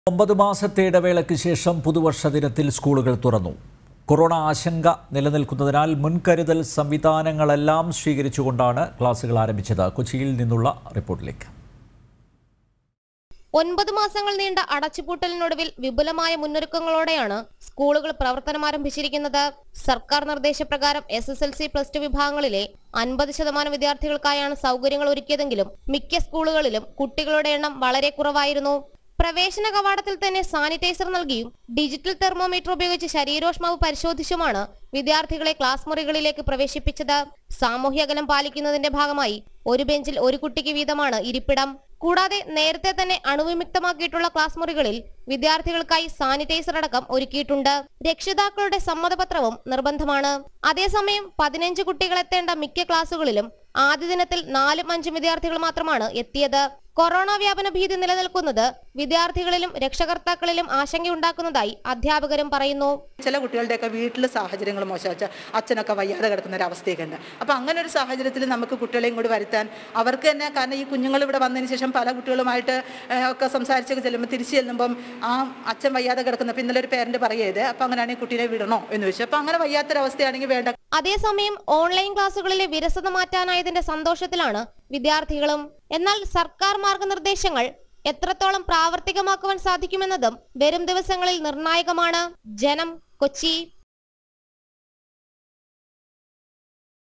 ഒമ്പത് മാസത്തെ ഇടവേളയ്ക്ക് ശേഷം പുതുവർഷ ദിനത്തിൽ സ്കൂളുകൾ തുറന്നു കൊറോണ ആശങ്ക നിലനിൽക്കുന്നതിനാൽ മുൻകരുതൽ സംവിധാനങ്ങളെല്ലാം സ്വീകരിച്ചുകൊണ്ടാണ് ക്ലാസുകൾ ആരംഭിച്ചത് കൊച്ചിയിൽ നിന്നുള്ള റിപ്പോർട്ടിലേക്ക് ഒൻപത് മാസങ്ങൾ നീണ്ട അടച്ചുപൂട്ടലിനൊടുവിൽ വിപുലമായ മുന്നൊരുക്കങ്ങളോടെയാണ് സ്കൂളുകൾ പ്രവർത്തനമാരംഭിച്ചിരിക്കുന്നത് സർക്കാർ നിർദ്ദേശപ്രകാരം S S L C plus two വിഭാഗങ്ങളിലെ അൻപത് ശതമാനം വിദ്യാർത്ഥികൾക്കായാണ് സൗകര്യങ്ങൾ ഒരുക്കിയതെങ്കിലും മിക്ക സ്കൂളുകളിലും കുട്ടികളുടെ എണ്ണം വളരെ കുറവായിരുന്നു പ്രവേശന കവാടത്തിൽ തന്നെ സാനിറ്റൈസർ നൽകിയും ഡിജിറ്റൽ തെർമോമീറ്റർ ഉപയോഗിച്ച് ശരീരോഷ്മാവ് പരിശോധിച്ചുമാണ് വിദ്യാർത്ഥികളെ ക്ലാസ് മുറികളിലേക്ക് പ്രവേശിപ്പിച്ചത് സാമൂഹ്യ അകലം പാലിക്കുന്നതിന്റെ ഭാഗമായി ഒരു ബെഞ്ചിൽ ഒരു കുട്ടിക്ക് വീതമാണ് ഇരിപ്പിടം കൂടാതെ നേരത്തെ തന്നെ അണുവിമുക്തമാക്കിയിട്ടുള്ള ക്ലാസ് മുറികളിൽ വിദ്യാർത്ഥികൾക്കായി സാനിറ്റൈസർ അടക്കം ഒരുക്കിയിട്ടുണ്ട് രക്ഷിതാക്കളുടെ സമ്മതപത്രവും നിർബന്ധമാണ് അതേസമയം പതിനഞ്ച് കുട്ടികൾ എത്തേണ്ട മിക്ക ക്ലാസുകളിലും ആദ്യ ദിനത്തിൽ നാലും അഞ്ചും വിദ്യാർത്ഥികൾ മാത്രമാണ് എത്തിയത് കൊറോണ വ്യാപന ഭീതി നിലനിൽക്കുന്നത് വിദ്യാർത്ഥികളിലും രക്ഷകർത്താക്കളിലും ആശങ്കയുണ്ടാക്കുന്നതായി അധ്യാപകരും പറയുന്നു ചില കുട്ടികളുടെയൊക്കെ വീട്ടിൽ സാഹചര്യങ്ങൾ മോശം അച്ഛനൊക്കെ വയ്യാതെ കിടക്കുന്ന ഒരു അവസ്ഥയൊക്കെ ഉണ്ട് അപ്പോൾ അങ്ങനെ ഒരു സാഹചര്യത്തിൽ നമുക്ക് കുട്ടികളെയും കൂടി വരുത്താൻ അവർക്ക് തന്നെ കാരണം ഈ കുഞ്ഞുങ്ങൾ ഇവിടെ വന്നതിന് ശേഷം പല കുട്ടികളുമായിട്ട് ഏഹ്, ഒക്കെ സംസാരിച്ചൊക്കെ ചെല്ലുമ്പോൾ തിരിച്ചു ചെല്ലുമ്പം ആ അച്ഛൻ വയ്യാതെ കിടക്കുന്ന ഇപ്പം ഇന്നലെ ഒരു പേരൻറ്റ് പറയത് അപ്പോൾ അങ്ങനെയാണെങ്കിൽ കുട്ടീനെ വിടണോ എന്ന് ചോദിച്ചു അപ്പോൾ അങ്ങനെ വയ്യാത്തൊരവസ്ഥയാണെങ്കിൽ വേണ്ട അതേസമയം ഓൺലൈൻ ക്ലാസുകളിലെ വിരസത മാറ്റാനായതിന്റെ സന്തോഷത്തിലാണ് വിദ്യാർത്ഥികളും എന്നാൽ സർക്കാർ മാർഗനിർദ്ദേശങ്ങൾ എത്രത്തോളം പ്രാവർത്തികമാക്കുവാൻ സാധിക്കുമെന്നതും വരും ദിവസങ്ങളിൽ നിർണായകമാണ് ജനം കൊച്ചി